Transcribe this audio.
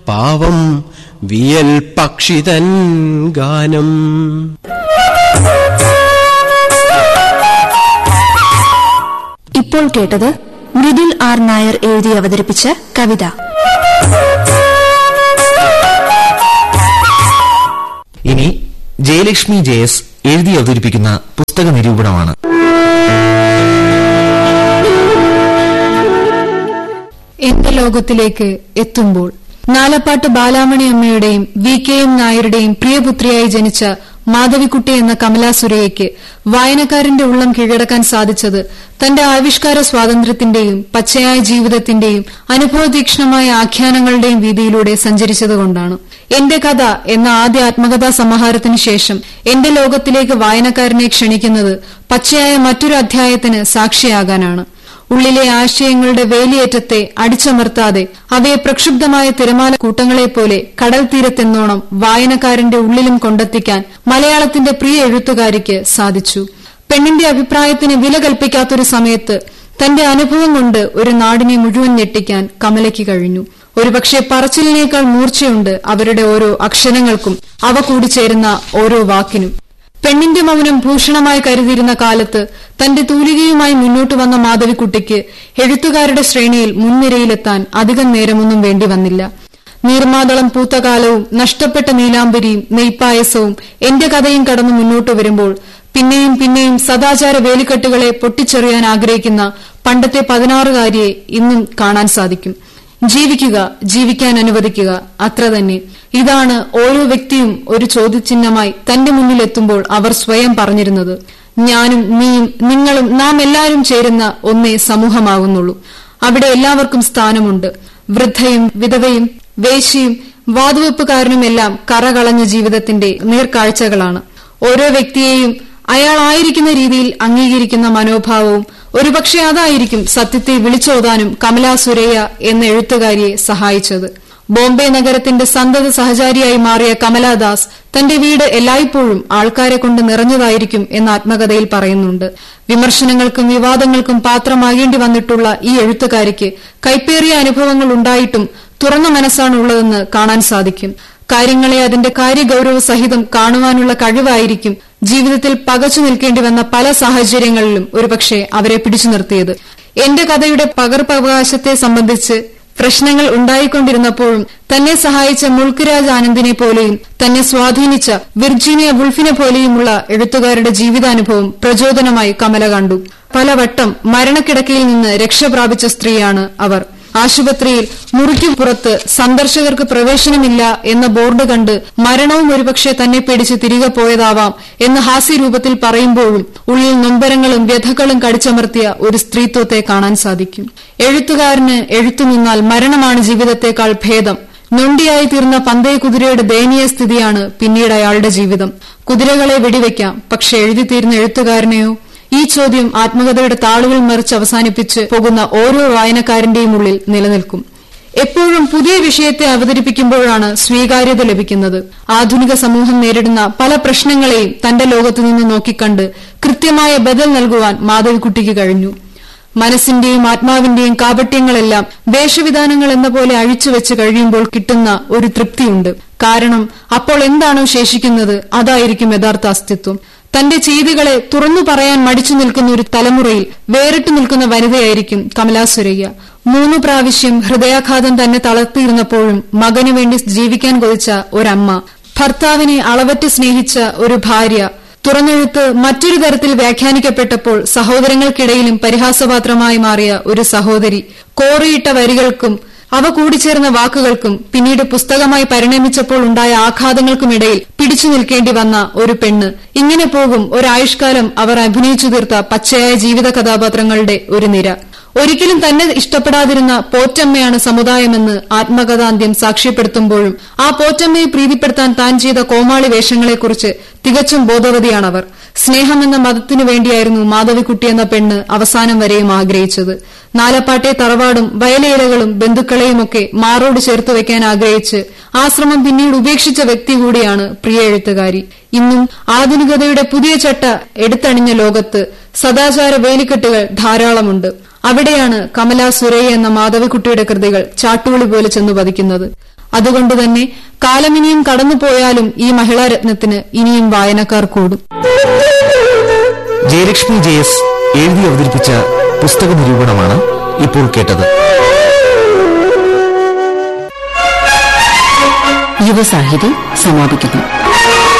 പാവം വിയൽ പക്ഷിതൻ ഗാനം ഇപ്പോൾ കേട്ടത് മൃദുൽ ആർ നായർ എഴുതി അവതരിപ്പിച്ച കവിത ഇനി ജയലക്ഷ്മി ജയസ് എഴുതി അവതരിപ്പിക്കുന്ന പുസ്തക നിരൂപണമാണ് എന്റെ ലോകത്തിലേക്ക് എത്തുമ്പോൾ നാലപ്പാട്ട് ബാലാമണി അമ്മയുടെയും വി കെ എം നായരുടെയും പ്രിയപുത്രിയായി ജനിച്ച മാധവിക്കുട്ടി എന്ന കമലാ സുരയ്യയ്ക്ക് വായനക്കാരന്റെ ഉള്ളം കീഴടക്കാൻ സാധിച്ചത് തന്റെ ആവിഷ്കാര സ്വാതന്ത്ര്യത്തിന്റെയും പച്ചയായ ജീവിതത്തിന്റെയും അനുഭവതീക്ഷ്ണമായ ആഖ്യാനങ്ങളുടെയും വീതിയിലൂടെ സഞ്ചരിച്ചതുകൊണ്ടാണ് എന്റെ കഥ എന്ന ആദ്യ ആത്മകഥാ സമാഹാരത്തിനു ശേഷം എന്റെ ലോകത്തിലേക്ക് വായനക്കാരനെ ക്ഷണിക്കുന്നത് പച്ചയായ മറ്റൊരു അധ്യായത്തിന് സാക്ഷിയാകാനാണ് ഉള്ളിലെ ആശയങ്ങളുടെ വേലിയേറ്റത്തെ അടിച്ചമർത്താതെ അവയെ പ്രക്ഷുബ്ധമായ തിരമാല കൂട്ടങ്ങളെപ്പോലെ കടൽ തീരത്തെന്നോണം വായനക്കാരന്റെ ഉള്ളിലും കൊണ്ടെത്തിക്കാൻ മലയാളത്തിന്റെ പ്രിയ എഴുത്തുകാരിക്ക് സാധിച്ചു പെണ്ണിന്റെ അഭിപ്രായത്തിന് വില കൽപ്പിക്കാത്തൊരു സമയത്ത് തന്റെ അനുഭവം കൊണ്ട് ഒരു നാടിനെ മുഴുവൻ ഞെട്ടിക്കാൻ കമലയ്ക്ക് കഴിഞ്ഞു ഒരുപക്ഷെ പറച്ചിലിനേക്കാൾ മൂർച്ചയുണ്ട് അവരുടെ ഓരോ അക്ഷരങ്ങൾക്കും അവ കൂടിച്ചേരുന്ന ഓരോ വാക്കിനും പെണ്ണിന്റെ മൗനം ഭൂഷണമായി കരുതിയിരുന്ന കാലത്ത് തന്റെ തൂലികയുമായി മുന്നോട്ട് വന്ന മാധവിക്കുട്ടിക്ക് എഴുത്തുകാരുടെ ശ്രേണിയിൽ മുൻനിരയിലെത്താൻ അധികം നേരമൊന്നും വേണ്ടി വന്നില്ല നീർമാതളം പൂത്ത കാലവും നഷ്ടപ്പെട്ട നീലാംബരിയും നെയ്പ്പായസവും എന്റെ കഥയും കടന്നു മുന്നോട്ട് വരുമ്പോൾ പിന്നെയും പിന്നെയും സദാചാര വേലിക്കെട്ടുകളെ പൊട്ടിച്ചെറിയാൻ ആഗ്രഹിക്കുന്ന പണ്ടത്തെ പതിനാറുകാരിയെ ഇന്നും കാണാൻ സാധിക്കും ജീവിക്കുക ജീവിക്കാൻ അനുവദിക്കുക അത്ര തന്നെ ഇതാണ് ഓരോ വ്യക്തിയും ഒരു ചോദ്യചിഹ്നമായി തന്റെ മുന്നിലെത്തുമ്പോൾ അവർ സ്വയം പറഞ്ഞിരുന്നത് ഞാനും നീയും നിങ്ങളും നാം എല്ലാവരും ചേരുന്ന ഒന്നേ സമൂഹമാകുന്നുള്ളൂ അവിടെ എല്ലാവർക്കും സ്ഥാനമുണ്ട് വൃദ്ധയും വിധവയും വേശിയും വാതുവെപ്പുകാരനുമെല്ലാം കറകളഞ്ഞ ജീവിതത്തിന്റെ നേർക്കാഴ്ചകളാണ് ഓരോ വ്യക്തിയെയും അയാളായിരിക്കുന്ന രീതിയിൽ അംഗീകരിക്കുന്ന മനോഭാവവും ഒരുപക്ഷെ അതായിരിക്കും സത്യത്തെ വിളിച്ചോതാനും കമലാ സുരയ്യ എന്ന എഴുത്തുകാരിയെ സഹായിച്ചത് ബോംബെ നഗരത്തിന്റെ സന്തത സഹചാരിയായി മാറിയ കമലാദാസ് തന്റെ വീട് എല്ലായ്പ്പോഴും ആൾക്കാരെ കൊണ്ട് നിറഞ്ഞതായിരിക്കും എന്ന ആത്മകഥയിൽ പറയുന്നുണ്ട് വിമർശനങ്ങൾക്കും വിവാദങ്ങൾക്കും പാത്രമാകേണ്ടി വന്നിട്ടുള്ള ഈ എഴുത്തുകാരിക്ക് കൈപ്പേറിയ അനുഭവങ്ങൾ ഉണ്ടായിട്ടും തുറന്ന മനസ്സാണുള്ളതെന്ന് കാണാൻ സാധിക്കും കാര്യങ്ങളെ അതിന്റെ കാര്യഗൌരവ സഹിതം കാണുവാനുള്ള കഴിവായിരിക്കും ജീവിതത്തിൽ പകച്ചു നിൽക്കേണ്ടി വന്ന പല സാഹചര്യങ്ങളിലും ഒരുപക്ഷെ അവരെ പിടിച്ചു നിർത്തിയത് എന്റെ കഥയുടെ പകർപ്പവകാശത്തെ സംബന്ധിച്ച് പ്രശ്നങ്ങൾ ഉണ്ടായിക്കൊണ്ടിരുന്നപ്പോഴും തന്നെ സഹായിച്ച മുൾക്കുരാജ് ആനന്ദിനെ പോലെയും തന്നെ സ്വാധീനിച്ച വിർജീനിയ വുൾഫിനെ പോലെയുമുള്ള എഴുത്തുകാരുടെ ജീവിതാനുഭവം പ്രചോദനമായി കമല കണ്ടു പലവട്ടം മരണക്കിടക്കയിൽ നിന്ന് രക്ഷപ്രാപിച്ച സ്ത്രീയാണ് അവർ ആശുപത്രിയിൽ മുറിക്കു പുറത്ത് സന്ദർശകർക്ക് പ്രവേശനമില്ല എന്ന ബോർഡ് കണ്ട് മരണവും ഒരുപക്ഷെ തന്നെ പേടിച്ച് തിരികെ പോയതാവാം എന്ന് ഹാസ്യരൂപത്തിൽ പറയുമ്പോഴും ഉള്ളിൽ നൊമ്പരങ്ങളും വ്യഥകളും കടിച്ചമർത്തിയ ഒരു സ്ത്രീത്വത്തെ കാണാൻ സാധിക്കും എഴുത്തുകാരന് എഴുത്തു നിന്നാൽ മരണമാണ് ജീവിതത്തെക്കാൾ ഭേദം നൊണ്ടിയായി തീർന്ന പന്തയ കുതിരയുടെ ദയനീയ സ്ഥിതിയാണ് പിന്നീട് അയാളുടെ ജീവിതം കുതിരകളെ വെടിവെക്കാം പക്ഷെ എഴുതി തീരുന്ന എഴുത്തുകാരനെയോ ഈ ചോദ്യം ആത്മകഥയുടെ താളുകൾ മറിച്ച് അവസാനിപ്പിച്ച് പോകുന്ന ഓരോ വായനക്കാരന്റെയും ഉള്ളിൽ നിലനിൽക്കും എപ്പോഴും പുതിയ വിഷയത്തെ അവതരിപ്പിക്കുമ്പോഴാണ് സ്വീകാര്യത ലഭിക്കുന്നത് ആധുനിക സമൂഹം നേരിടുന്ന പല പ്രശ്നങ്ങളെയും തന്റെ ലോകത്തു നിന്ന് നോക്കിക്കണ്ട് കൃത്യമായ ബദൽ നൽകുവാൻ മാധവിക്കുട്ടിക്ക് കഴിഞ്ഞു മനസ്സിന്റെയും ആത്മാവിന്റെയും കാപട്യങ്ങളെല്ലാം വേഷവിധാനങ്ങൾ എന്ന പോലെ അഴിച്ചുവെച്ച് കഴിയുമ്പോൾ കിട്ടുന്ന ഒരു തൃപ്തിയുണ്ട് കാരണം അപ്പോൾ എന്താണോ ശേഷിക്കുന്നത് അതായിരിക്കും യഥാർത്ഥ അസ്തിത്വം തന്റെ ചെയ്തികളെ തുറന്നു പറയാൻ മടിച്ചു നിൽക്കുന്ന ഒരു തലമുറയിൽ വേറിട്ടു നിൽക്കുന്ന വനിതയായിരിക്കും കമലാ സുരയ്യ മൂന്നു പ്രാവശ്യം ഹൃദയാഘാതം തന്നെ തളർത്തിയിരുന്നപ്പോഴും മകനു വേണ്ടി ജീവിക്കാൻ കൊതിച്ച ഒരമ്മ ഭർത്താവിനെ അളവറ്റ് സ്നേഹിച്ച ഒരു ഭാര്യ തുറന്നെഴുത്ത് മറ്റൊരു തരത്തിൽ വ്യാഖ്യാനിക്കപ്പെട്ടപ്പോൾ സഹോദരങ്ങൾക്കിടയിലും പരിഹാസപാത്രമായി മാറിയ ഒരു സഹോദരി കോറിയിട്ട വരികൾക്കും അവ കൂടിച്ചേർന്ന വാക്കുകൾക്കും പിന്നീട് പുസ്തകമായി പരിണമിച്ചപ്പോൾ ഉണ്ടായ ആഘാതങ്ങൾക്കുമിടയിൽ പിടിച്ചു നിൽക്കേണ്ടി വന്ന ഒരു പെണ്ണ് ഇങ്ങനെ പോകും ഒരായുഷ്കാലം അവർ അഭിനയിച്ചു തീർത്ത പച്ചയായ ജീവിത കഥാപാത്രങ്ങളുടെ ഒരു നിര ഒരിക്കലും തന്നെ ഇഷ്ടപ്പെടാതിരുന്ന പോറ്റമ്മയാണ് സമുദായമെന്ന് ആത്മകഥാന്ത്യം സാക്ഷ്യപ്പെടുത്തുമ്പോഴും ആ പോറ്റമ്മയെ പ്രീതിപ്പെടുത്താൻ താൻ ചെയ്ത കോമാളി വേഷങ്ങളെക്കുറിച്ച് തികച്ചും ബോധവതിയാണവർ സ്നേഹമെന്ന മതത്തിനു വേണ്ടിയായിരുന്നു മാധവിക്കുട്ടി എന്ന പെണ്ണ് അവസാനം വരെയും ആഗ്രഹിച്ചത് നാലപ്പാട്ടെ തറവാടും വയലേലകളും ബന്ധുക്കളെയുമൊക്കെ മാറോട് ചേർത്ത് വെക്കാൻ ആഗ്രഹിച്ച് ആശ്രമം പിന്നീട് ഉപേക്ഷിച്ച വ്യക്തി കൂടിയാണ് പ്രിയ എഴുത്തുകാരി ഇന്നും ആധുനികതയുടെ പുതിയ ചട്ട എടുത്തണിഞ്ഞ ലോകത്ത് സദാചാര വേലിക്കെട്ടുകൾ ധാരാളമുണ്ട് അവിടെയാണ് കമലാ സുരയ്യ എന്ന മാധവിക്കുട്ടിയുടെ കൃതികൾ ചാട്ടുകളി പോലെ ചെന്നു പതിക്കുന്നത് അതുകൊണ്ട് തന്നെ കാലമിനിയും കടന്നുപോയാലും ഈ മഹിളാരത്നത്തിന് ഇനിയും വായനക്കാർ കൂടും ജയലക്ഷ്മി ജെ എസ് എഴുതി അവതരിപ്പിച്ച പുസ്തക നിരൂപണമാണ് ഇപ്പോൾ കേട്ടത് യുവസാഹിതി സമാപിക്കുന്നു